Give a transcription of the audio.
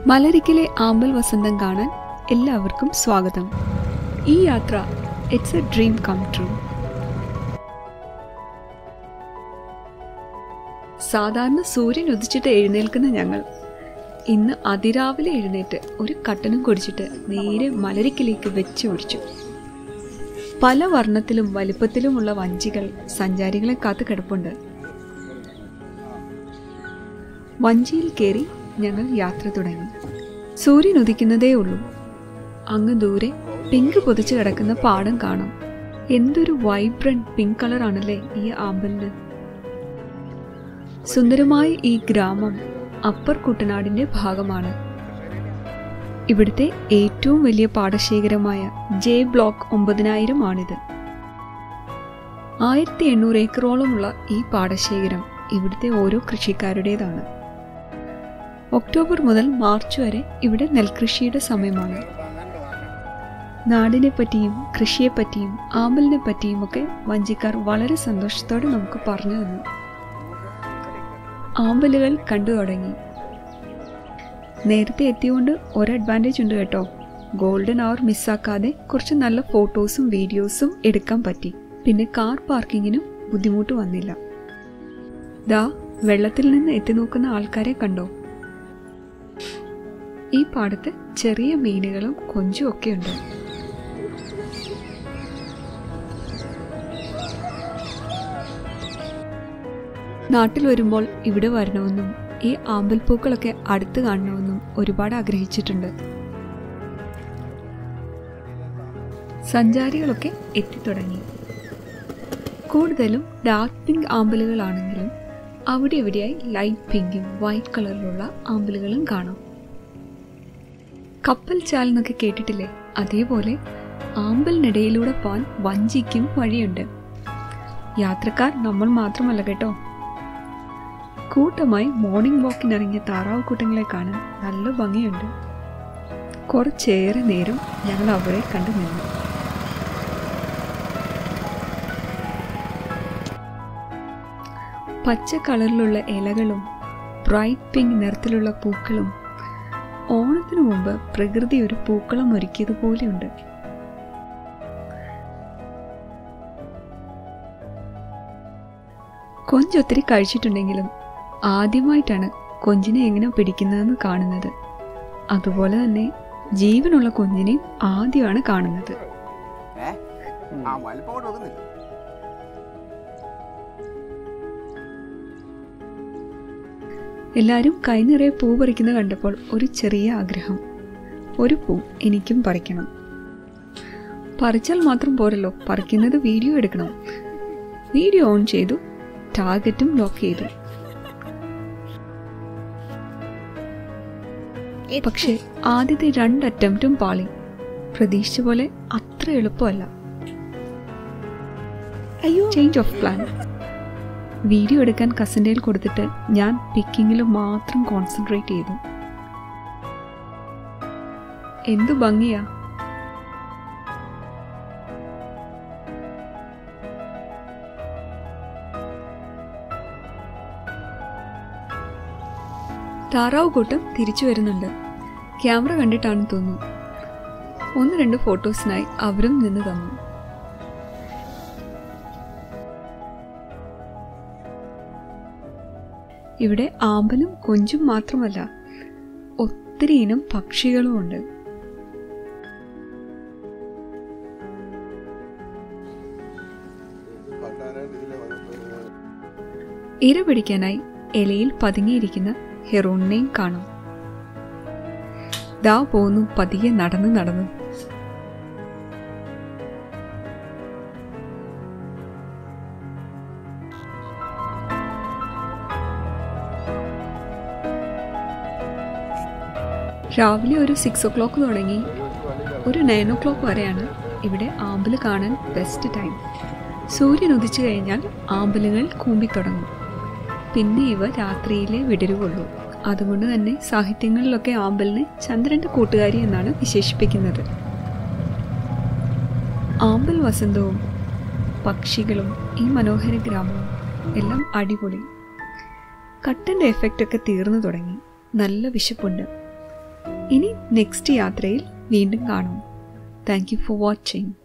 മലരിക്കിലെ ആമ്പൽ വസന്തം കാണാൻ എല്ലാവർക്കും സ്വാഗതം ഈ യാത്ര it's a dream come true സാധാരണ സൂര്യൻ ഉദിച്ചിട്ട് എഴുന്നേൽക്കുന്ന ഞങ്ങൾ ഇന്ന് അതിരാവിലെ എഴുന്നേറ്റ് ഒരു കട്ടനും കുടിച്ചിട്ട് നേരെ മലരിക്കിലേക്ക് വെച്ച് ഓടിച്ചു പല വർണ്ണത്തിലും വലിപ്പത്തിലുമുള്ള വഞ്ചികൾ സഞ്ചാരികളെ കാത്തു കിടപ്പുണ്ട് വഞ്ചിയിൽ കയറി ഞങ്ങൾ യാത്ര തുടങ്ങി സൂര്യൻ ഉദിക്കുന്നതേ ഉള്ളൂ അങ്ങ് ദൂരെ പിങ്ക് പൊതിച്ചു കിടക്കുന്ന പാടം കാണാം എന്തൊരു വൈബ്രന്റ് പിങ്ക് കളറാണല്ലേ ഈ ആമ്പലിന് സുന്ദരമായ ഈ ഗ്രാമം അപ്പർ കുട്ടനാടിന്റെ ഭാഗമാണ് ഇവിടുത്തെ ഏറ്റവും വലിയ പാടശേഖരമായ ജെ ബ്ലോക്ക് ഒമ്പതിനായിരം ആണിത് ആയിരത്തി എണ്ണൂറ് ഏക്കറോളമുള്ള ഈ പാടശേഖരം ഇവിടുത്തെ ഓരോ കൃഷിക്കാരുടേതാണ് ഒക്ടോബർ മുതൽ മാർച്ച് വരെ ഇവിടെ നെൽകൃഷിയുടെ സമയമാണ് നാടിനെ പറ്റിയും കൃഷിയെ പറ്റിയും ആമ്പലിനെ പറ്റിയും ഒക്കെ വഞ്ചിക്കാർ വളരെ സന്തോഷത്തോടെ നമുക്ക് പറഞ്ഞു തന്നു ആമ്പലുകൾ കണ്ടു തുടങ്ങി നേരത്തെ എത്തിയോണ്ട് ഒരു അഡ്വാൻറ്റേജ് ഉണ്ട് കേട്ടോ ഗോൾഡൻ അവർ മിസ്സാക്കാതെ കുറച്ച് നല്ല ഫോട്ടോസും വീഡിയോസും എടുക്കാൻ പറ്റി പിന്നെ കാർ പാർക്കിങ്ങിനും ബുദ്ധിമുട്ട് വന്നില്ല ദാ വെള്ളത്തിൽ നിന്ന് എത്തി നോക്കുന്ന ആൾക്കാരെ കണ്ടോ ഈ പാടത്ത് ചെറിയ മീനുകളും കൊഞ്ചും ഒക്കെ ഉണ്ട് നാട്ടിൽ വരുമ്പോൾ ഇവിടെ വരണമെന്നും ഈ ആമ്പൽപ്പൂക്കളൊക്കെ അടുത്ത് കാണണമെന്നും ഒരുപാട് ആഗ്രഹിച്ചിട്ടുണ്ട് സഞ്ചാരികളൊക്കെ എത്തിത്തുടങ്ങി കൂടുതലും ഡാർക്ക് പിങ്ക് ആമ്പലുകളാണെങ്കിലും അവിടെ എവിടെയായി ലൈറ്റ് പിങ്കും വൈറ്റ് കളറിലുള്ള ആമ്പലുകളും കാണാം കപ്പൽ ചാൽ എന്നൊക്കെ കേട്ടിട്ടില്ലേ അതേപോലെ ആമ്പലിനിടയിലൂടെ പോകാൻ വഞ്ചിക്കും വഴിയുണ്ട് യാത്രക്കാർ നമ്മൾ മാത്രമല്ല കേട്ടോ കൂട്ടമായി മോർണിംഗ് വാക്കിനിറങ്ങിയ താറാവ് കൂട്ടങ്ങളെ കാണാൻ നല്ല ഭംഗിയുണ്ട് കുറച്ചേറെ നേരം ഞങ്ങൾ അവരെ കണ്ടു നിന്നു പച്ച കളറിലുള്ള ഇലകളും ബ്രൈറ്റ് പിങ്ക് നിറത്തിലുള്ള പൂക്കളും ഓണത്തിനു മുമ്പ് പ്രകൃതി ഒരു പൂക്കളം ഒരുക്കിയതുപോലെയുണ്ട് കൊഞ്ചൊത്തിരി കഴിച്ചിട്ടുണ്ടെങ്കിലും ആദ്യമായിട്ടാണ് കൊഞ്ചിനെ എങ്ങനെ പിടിക്കുന്നതെന്ന് കാണുന്നത് അതുപോലെ തന്നെ ജീവനുള്ള കൊഞ്ചിനെ ആദ്യമാണ് കാണുന്നത് ഏ ആ വലിപ്പം കൊണ്ട് ഒതുന്നില്ല എല്ലാവരും കൈ നിറയെ പൂ പറിക്കുന്ന കണ്ടപ്പോൾ ഒരു ചെറിയ ആഗ്രഹം ഒരു പൂ എനിക്കും പറിക്കണം പറിച്ചാൽ മാത്രം പോരല്ലോ പറിക്കുന്നത് വീഡിയോ എടുക്കണം വീഡിയോ ഓൺ ചെയ്തു ടാർഗറ്റും ലോക്ക് ചെയ്തു പക്ഷേ ആദ്യത്തെ രണ്ട് അറ്റംപ്റ്റും പാളി പ്രതീക്ഷിച്ച പോലെ അത്ര എളുപ്പമല്ല അയ്യോ ചേഞ്ച് ഓഫ് പ്ലാൻ വീഡിയോ എടുക്കാൻ കസിൻ്റെ കൊടുത്തിട്ട് ഞാൻ പിക്കിങ്ങിൽ മാത്രം കോൺസെൻട്രേറ്റ് ചെയ്തു എന്തു ഭംഗിയാ താറാവ് കൂട്ടം തിരിച്ചു വരുന്നുണ്ട് ക്യാമറ കണ്ടിട്ടാണെന്ന് തോന്നുന്നു ഒന്ന് രണ്ട് ഫോട്ടോസിനായി അവരും നിന്ന് തന്നു ഇവിടെ ആമ്പലും കൊഞ്ചും മാത്രമല്ല ഒത്തിരി ഇനം പക്ഷികളും ഉണ്ട് ഇര പിടിക്കാനായി ഇലയിൽ പതുങ്ങിയിരിക്കുന്ന ഹെറോണിനെയും കാണാം ദാ പോന്നു പതിയെ നടന്നു നടന്നു രാവിലെ ഒരു സിക്സ് ഒ ക്ലോക്ക് തുടങ്ങി ഒരു നയൻ ഒ ക്ലോക്ക് വരെയാണ് ഇവിടെ ആമ്പൽ കാണാൻ ബെസ്റ്റ് ടൈം സൂര്യൻ ഉദിച്ചു കഴിഞ്ഞാൽ ആമ്പലുകൾ കൂമ്പിത്തുടങ്ങും പിന്നെ ഇവ രാത്രിയിലെ വിടരുകൊള്ളൂ അതുകൊണ്ട് തന്നെ സാഹിത്യങ്ങളിലൊക്കെ ആമ്പലിനെ ചന്ദ്രന്റെ കൂട്ടുകാരി എന്നാണ് വിശേഷിപ്പിക്കുന്നത് ആമ്പൽ വസന്തവും പക്ഷികളും ഈ മനോഹര ഗ്രാമവും എല്ലാം അടിപൊളി കട്ടൻ്റെ എഫക്റ്റ് ഒക്കെ തീർന്നു തുടങ്ങി നല്ല വിശപ്പുണ്ട് ഇനി നെക്സ്റ്റ് യാത്രയിൽ വീണ്ടും കാണാം താങ്ക് യു ഫോർ വാച്ചിങ്